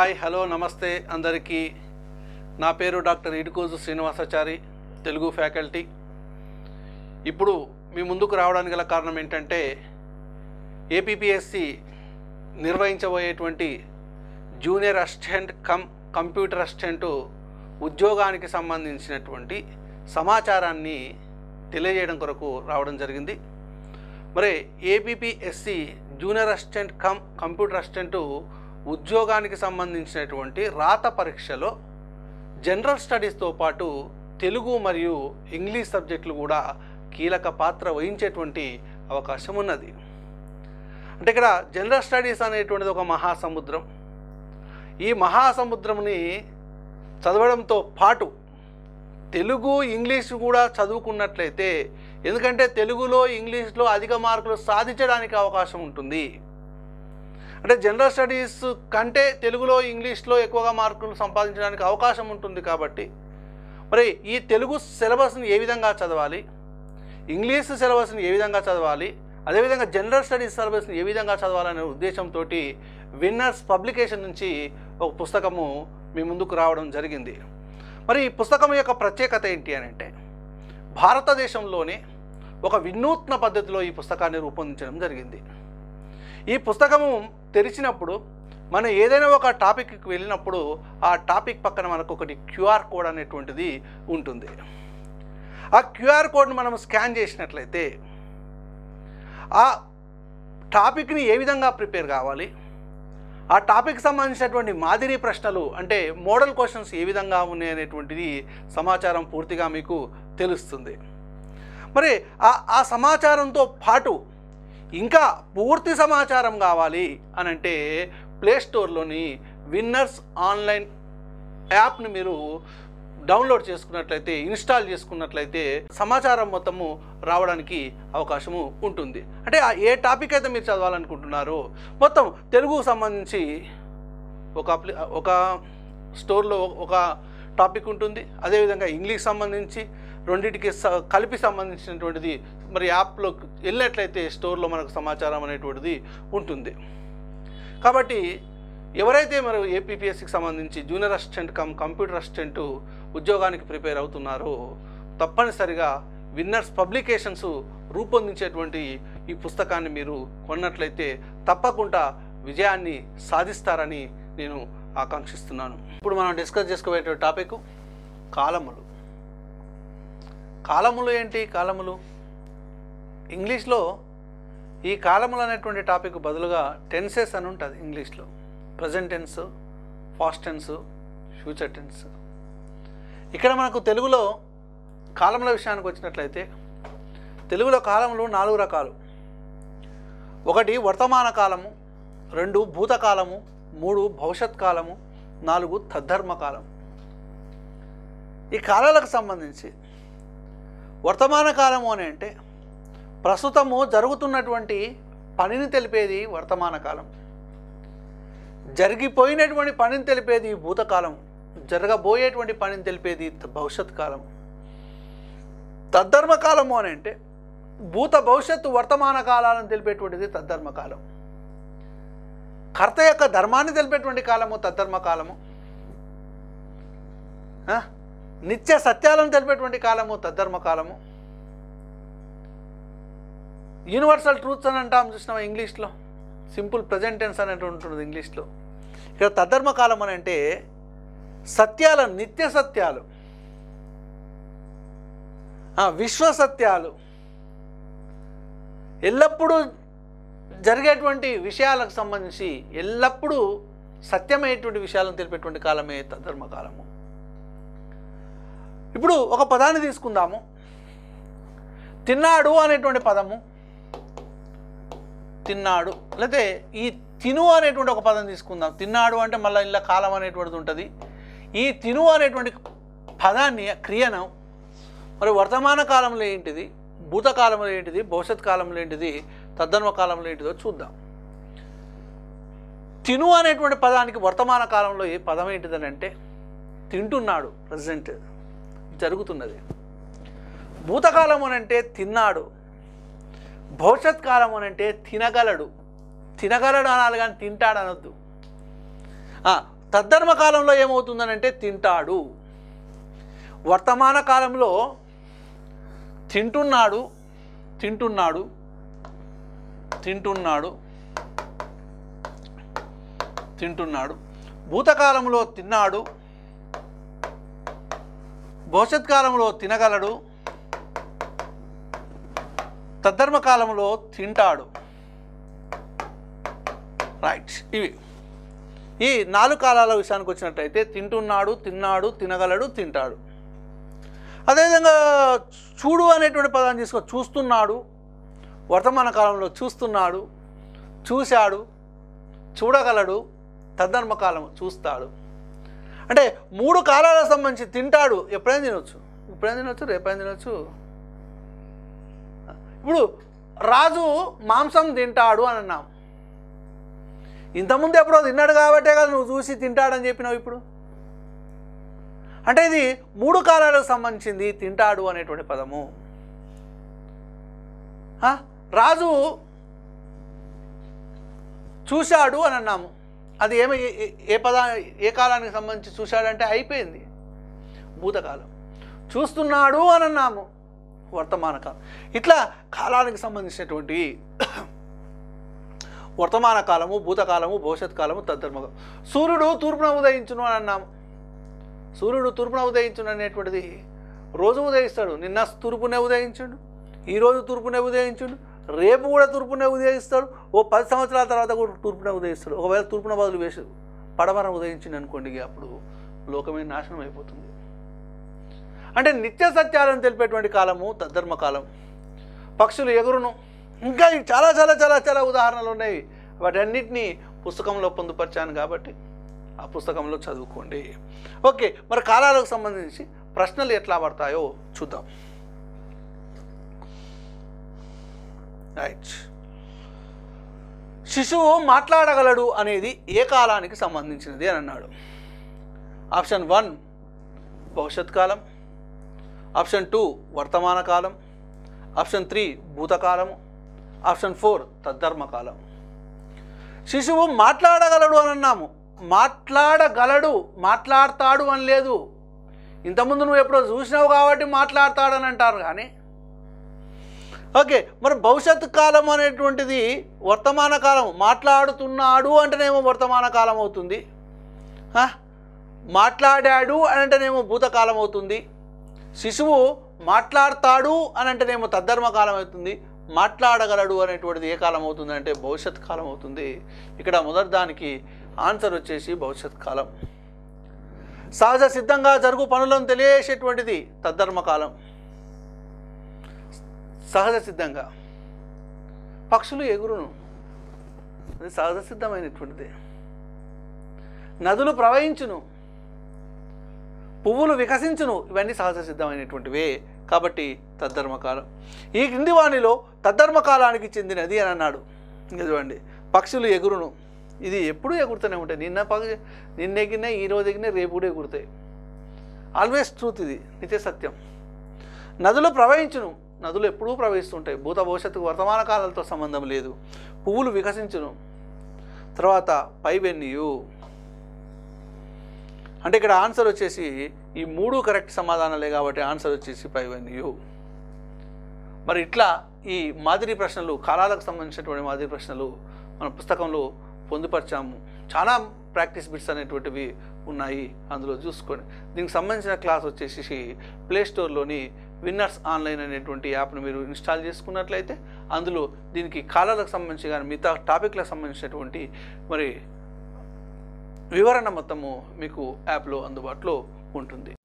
Hi hello నమస్తే అందరికీ నా పేరు డాక్టర్ ఇడుకోజు శ్రీనివాసాచారి తెలుగు ఫ్యాకల్టీ ఇప్పుడు మీ ముందుకు రావడానికి గల కారణం ఏంటంటే ఏపీపీఎస్సి నిర్వహించబోయేటువంటి junior assistant cum computer assistant ఉద్యోగానికి సంబంధించినటువంటి సమాచారాన్ని తెలియజేయడం కొరకు రావడం జరిగింది మరి APPSC junior assistant cum computer assistant ఉద్యోగానికి సంబంధించినటువంటి రాత పరీక్షలో జనరల్ స్టడీస్తో పాటు తెలుగు మరియు ఇంగ్లీష్ సబ్జెక్టులు కూడా కీలక పాత్ర వహించేటువంటి అవకాశం ఉన్నది అంటే ఇక్కడ జనరల్ స్టడీస్ అనేటువంటిది ఒక మహాసముద్రం ఈ మహాసముద్రంని చదవడంతో పాటు తెలుగు ఇంగ్లీష్ కూడా చదువుకున్నట్లయితే ఎందుకంటే తెలుగులో ఇంగ్లీష్లో అధిక మార్కులు సాధించడానికి అవకాశం ఉంటుంది అంటే జనరల్ స్టడీస్ కంటే తెలుగులో ఇంగ్లీష్లో ఎక్కువగా మార్కులు సంపాదించడానికి అవకాశం ఉంటుంది కాబట్టి మరి ఈ తెలుగు సిలబస్ని ఏ విధంగా చదవాలి ఇంగ్లీష్ సిలబస్ని ఏ విధంగా చదవాలి అదేవిధంగా జనరల్ స్టడీస్ సిలబస్ని ఏ విధంగా చదవాలనే ఉద్దేశంతో విన్నర్స్ పబ్లికేషన్ నుంచి ఒక పుస్తకము మీ ముందుకు రావడం జరిగింది మరి ఈ పుస్తకం యొక్క ప్రత్యేకత ఏంటి అని అంటే భారతదేశంలోనే ఒక వినూత్న పద్ధతిలో ఈ పుస్తకాన్ని రూపొందించడం జరిగింది ఈ పుస్తకము తెరిచినప్పుడు మనం ఏదైనా ఒక టాపిక్కి వెళ్ళినప్పుడు ఆ టాపిక్ పక్కన మనకు ఒకటి క్యూఆర్ కోడ్ అనేటువంటిది ఉంటుంది ఆ క్యూఆర్ కోడ్ని మనం స్కాన్ చేసినట్లయితే ఆ టాపిక్ని ఏ విధంగా ప్రిపేర్ కావాలి ఆ టాపిక్ సంబంధించినటువంటి మాదిరి ప్రశ్నలు అంటే మోడల్ క్వశ్చన్స్ ఏ విధంగా ఉన్నాయి అనేటువంటిది సమాచారం పూర్తిగా మీకు తెలుస్తుంది మరి ఆ ఆ సమాచారంతో పాటు ఇంకా పూర్తి సమాచారం కావాలి అని అంటే ప్లే స్టోర్లోని విన్నర్స్ ఆన్లైన్ యాప్ని మీరు డౌన్లోడ్ చేసుకున్నట్లయితే ఇన్స్టాల్ చేసుకున్నట్లయితే సమాచారం మొత్తము రావడానికి అవకాశము ఉంటుంది అంటే ఆ ఏ టాపిక్ అయితే మీరు చదవాలనుకుంటున్నారో మొత్తం తెలుగుకు సంబంధించి ఒక అప్లి ఒక స్టోర్లో ఒక టాపిక్ ఉంటుంది అదేవిధంగా ఇంగ్లీష్ సంబంధించి రెండింటికి స కలిపి సంబంధించినటువంటిది మరి యాప్లో వెళ్ళినట్లయితే స్టోర్లో మనకు సమాచారం అనేటువంటిది ఉంటుంది కాబట్టి ఎవరైతే మరి ఏపీపీఎస్సికి సంబంధించి junior assistant cum computer assistant ఉద్యోగానికి ప్రిపేర్ అవుతున్నారో తప్పనిసరిగా విన్నర్స్ పబ్లికేషన్స్ రూపొందించేటువంటి ఈ పుస్తకాన్ని మీరు కొన్నట్లయితే తప్పకుండా విజయాన్ని సాధిస్తారని నేను ఆకాంక్షిస్తున్నాను ఇప్పుడు మనం డిస్కస్ చేసుకోబోయే టాపిక్ కాలములు కాలములు ఏంటి కాలములు ఇంగ్లీష్లో ఈ కాలములు అనేటువంటి టాపిక్ బదులుగా టెన్సెస్ అని ఉంటుంది ఇంగ్లీష్లో present tense past tense future tense ఇక్కడ మనకు తెలుగులో కాలముల విషయానికి వచ్చినట్లయితే తెలుగులో కాలములు నాలుగు రకాలు ఒకటి వర్తమాన కాలము రెండు భూతకాలము మూడు భవిష్యత్ కాలము నాలుగు తద్ధర్మ కాలం ఈ కాలాలకు సంబంధించి వర్తమాన కాలము అని అంటే ప్రస్తుతము జరుగుతున్నటువంటి పనిని తెలిపేది వర్తమాన కాలం జరిగిపోయినటువంటి పనిని తెలిపేది భూతకాలం జరగబోయేటువంటి పనిని తెలిపేది త- భవిష్యత్ కాలం తద్ధర్మ కాలము అని అంటే భూత భవిష్యత్తు వర్తమాన కాలాలను తెలిపేటువంటిది తద్ధర్మ కాలం కర్త యొక్క ధర్మాన్ని తెలిపేటువంటి కాలము తద్ధర్మ కాలము ఆ? నిత్య సత్యాలను తెలిపేటువంటి కాలము తద్ధర్మ కాలము యూనివర్సల్ ట్రూత్స్ అని అంటాం చూసినామా ఇంగ్లీష్లో సింపుల్ ప్రజెంట్ టెన్స్ అనేటువంటి ఉంటుంది ఇంగ్లీష్లో ఇక్కడ తద్ధర్మ కాలం అని అంటే సత్యాల నిత్య సత్యాలు ఆ, విశ్వ సత్యాలు ఎల్లప్పుడూ జరిగేటువంటి విషయాలకు సంబంధించి ఎల్లప్పుడూ సత్యమైనటువంటి విషయాలను తెలిపేటువంటి కాలమే తద్ధర్మ కాలము ఇప్పుడు ఒక పదాన్ని తీసుకుందాము తిన్నాడు అనేటువంటి పదము తిన్నాడు లేకపోతే ఈ తిను అనేటువంటి ఒక పదం తీసుకుందాం తిన్నాడు అంటే మళ్ళీ ఇలా కాలం అనేటువంటిది ఉంటుంది ఈ తిను అనేటువంటి పదాన్ని క్రియను మరి వర్తమాన కాలంలో ఏంటిది భూతకాలంలో ఏంటిది భవిష్యత్ కాలంలో ఏంటిది తద్దన్మ కాలంలో ఏంటిదో చూద్దాం తిను అనేటువంటి పదానికి వర్తమాన కాలంలో ఏ పదం ఏంటిదని అంటే తింటున్నాడు ప్రజెంట్ జరుగుతున్నది భూతకాలం అని అంటే తిన్నాడు భవిష్యత్ కాలం అని అంటే తినగలడు తినగలడు అనాలి కానీ తింటాడు అనొద్దు ఆ, తద్ధర్మ కాలంలో ఏమవుతుందనంటే తింటాడు వర్తమాన కాలంలో తింటున్నాడు తింటున్నాడు తింటున్నాడు తింటున్నాడు భూతకాలంలో తిన్నాడు భవిష్యత్ కాలంలో తినగలడు తద్ధర్మ కాలంలో తింటాడు రైట్ ఇవి ఈ నాలుగు కాలాల విషయానికి వచ్చినట్టయితే తింటున్నాడు తిన్నాడు తినగలడు తింటాడు అదేవిధంగా చూడు అనేటువంటి పదాన్ని తీసుకో చూస్తున్నాడు వర్తమాన కాలంలో చూస్తున్నాడు చూశాడు చూడగలడు తద్ధర్మ కాలం చూస్తాడు అంటే మూడు కాలాలకు సంబంధించి తింటాడు ఎప్పుడైనా తినొచ్చు ఇప్పుడైనా తినొచ్చు రేపైనా తినొచ్చు ఇప్పుడు రాజు మాంసం తింటాడు అని అన్నాం ఇంతకుముందు ఎప్పుడో తిన్నాడు కాబట్టే కదా నువ్వు చూసి తింటాడని చెప్పినావు ఇప్పుడు అంటే ఇది మూడు కాలాలకు సంబంధించింది తింటాడు అనేటువంటి పదము ఆ? రాజు చూశాడు అని అన్నాము అది ఏమి ఏ- ఏ- ఏ పదా ఏ కాలానికి సంబంధించి చూశాడంటే అయిపోయింది భూతకాలం చూస్తున్నాడు అని అన్నాము వర్తమాన కాలం ఇట్లా కాలానికి సంబంధించినటువంటి వర్తమాన కాలము భూతకాలము భవిష్యత్ కాలము తద్ధర్మకాలం సూర్యుడు తూర్పున ఉదయించును అని అన్నాము సూర్యుడు తూర్పున ఉదయించును అనేటువంటిది రోజు ఉదయిస్తాడు నిన్న తూర్పునే ఉదయించుడు ఈరోజు తూర్పునే ఉదయించుడు రేపు కూడా తూర్పునే ఉదయిస్తాడు ఓ పది సంవత్సరాల తర్వాత కూడా తూర్పునే ఉదయిస్తాడు ఒకవేళ తూర్పున బదులు వేసి పడమర ఉదయించింది అనుకోండి ఇక అప్పుడు లోకమే నాశనం అయిపోతుంది అంటే నిత్య సత్యాలను తెలిపేటువంటి కాలము తద్ధర్మ కాలం పక్షులు ఎగురును ఇంకా ఈ చాలా చాలా చాలా చాలా ఉదాహరణలు ఉన్నాయి వాటన్నిటినీ పుస్తకంలో పొందుపరిచాను కాబట్టి ఆ పుస్తకంలో చదువుకోండి ఓకే మరి కాలాలకు సంబంధించి ప్రశ్నలు ఎట్లా పడతాయో చూద్దాం రైట్ శిశువు మాట్లాడగలడు అనేది ఏ కాలానికి సంబంధించినది అని అన్నాడు ఆప్షన్ వన్ భవిష్యత్ కాలం ఆప్షన్ టూ వర్తమాన కాలం ఆప్షన్ త్రీ భూతకాలము ఆప్షన్ ఫోర్ తద్ధర్మ కాలం శిశువు మాట్లాడగలడు అని అన్నాము మాట్లాడగలడు మాట్లాడతాడు అని లేదు ఇంతకుముందు నువ్వు ఎప్పుడో చూసినావు కాబట్టి మాట్లాడతాడని అంటారు కానీ ఓకే మరి భవిష్యత్తు కాలం అనేటువంటిది వర్తమాన కాలం మాట్లాడుతున్నాడు అంటేనేమో వర్తమాన కాలం అవుతుంది ఆ? మాట్లాడాడు అని అంటేనేమో భూతకాలం అవుతుంది శిశువు మాట్లాడతాడు అని అంటేనేమో తద్ధర్మ కాలం అవుతుంది మాట్లాడగలడు అనేటువంటిది ఏ కాలం అవుతుంది అంటే భవిష్యత్ కాలం అవుతుంది ఇక్కడ మొదటి దానికి ఆన్సర్ వచ్చేసి భవిష్యత్ కాలం సహజ సిద్ధంగా జరుగు పనులను తెలియజేసేటువంటిది తద్ధర్మ కాలం సహజ సిద్ధంగా పక్షులు ఎగురును అది సహజ సిద్ధమైనటువంటిది నదులు ప్రవహించును పువ్వులు వికసించును ఇవన్నీ సహజ సిద్ధమైనటువంటివే కాబట్టి తద్ధర్మకాలం ఈ క్రింది వాణిలో తద్ధర్మకాలానికి చెందినది అని అన్నాడు ఇంకా చూడండి పక్షులు ఎగురును ఇది ఎప్పుడూ ఎగురుతూనే ఉంటాయి నిన్న పక్షి నిన్న ఎగిరినాయి ఈ రోజు ఎగిరినాయి రేపు కూడా ఎగురుతాయి ఆల్వేస్ ట్రూత్ ఇది నిత్య సత్యం నదులు ప్రవహించును నదులు ఎప్పుడూ ప్రవహిస్తుంటాయి భూత భవిష్యత్తు వర్తమాన కాలాలతో సంబంధం లేదు పువ్వులు వికసించును తర్వాత పైవెన్నియు అంటే ఇక్కడ ఆన్సర్ వచ్చేసి ఈ మూడు కరెక్ట్ సమాధానాలే కాబట్టి ఆన్సర్ వచ్చేసి పైవెన్యు మరి ఇట్లా ఈ మాదిరి ప్రశ్నలు కాలాలకు సంబంధించినటువంటి మాదిరి ప్రశ్నలు మన పుస్తకంలో పొందుపరిచాము చాలా ప్రాక్టీస్ బిట్స్ అనేటువంటివి ఉన్నాయి అందులో చూసుకోండి దీనికి సంబంధించిన క్లాస్ వచ్చేసి ప్లే స్టోర్లోని విన్నర్స్ ఆన్లైన్ అనేటువంటి యాప్ను మీరు ఇన్స్టాల్ చేసుకున్నట్లయితే అందులో దీనికి కాలాలకు సంబంధించి కానీ మిగతా టాపిక్లకు సంబంధించినటువంటి మరి వివరణ మొత్తము మీకు యాప్లో అందుబాటులో ఉంటుంది